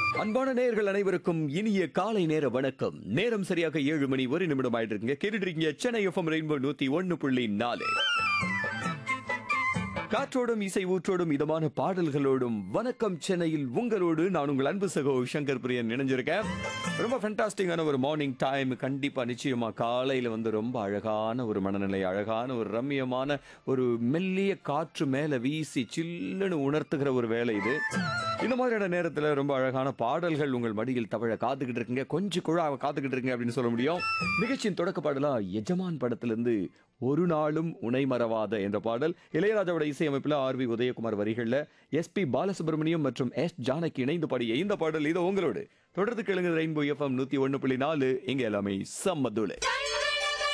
அன்பான நேயர்கள் அனைவருக்கும் இனிய காலை நேர வணக்கம் நேரம் சரியாக ஏழு மணி ஒரு நிமிடம் ஆயிட்டு இருக்குங்க கேட்டுட்டு இருக்கீங்க சென்னை எஃப்எம் ரெயின்போ நூத்தி ஒன்னு புள்ளி நாலு காற்றோடும் இசை ஊற்றோடும் இதமான பாடல்களோடும் வணக்கம் சென்னையில் உங்களோடு நான் உங்கள் அன்பு சகோ சங்கர் பிரியன் இணைஞ்சிருக்கேன் ரொம்ப ஃபென்டாஸ்டிக்கான ஒரு மார்னிங் டைம் கண்டிப்பா நிச்சயமா காலையில வந்து ரொம்ப அழகான ஒரு மனநிலை அழகான ஒரு ரம்மியமான ஒரு மெல்லிய காற்று மேல வீசி சில்லுன்னு உணர்த்துகிற ஒரு வேலை இது இந்த மாதிரியான நேரத்துல ரொம்ப அழகான பாடல்கள் உங்கள் மடியில் தவழ காத்துக்கிட்டு இருக்கீங்க கொஞ்சம் குழா காத்துக்கிட்டு இருக்கீங்க அப்படின்னு சொல்ல முடியும் நிகழ்ச்சியின் தொடக்க பாடலா எஜமான் படத்திலிருந்து ஒரு நாளும் உனை மறவாத என்ற பாடல் இளையராஜாவோட இசையமைப்பில் ஆர் வி உதயகுமார் வரிகளில் எஸ்பி பாலசுப்ரமணியம் மற்றும் எஸ் ஜானகி இணைந்து பாடிய இந்த பாடல் இது உங்களோடு தொடர்ந்து கேளுங்க ரெயின்போ எஃப்எம் நூத்தி ஒன்னு புள்ளி நாலு இங்க எல்லாமே சம்மதுளை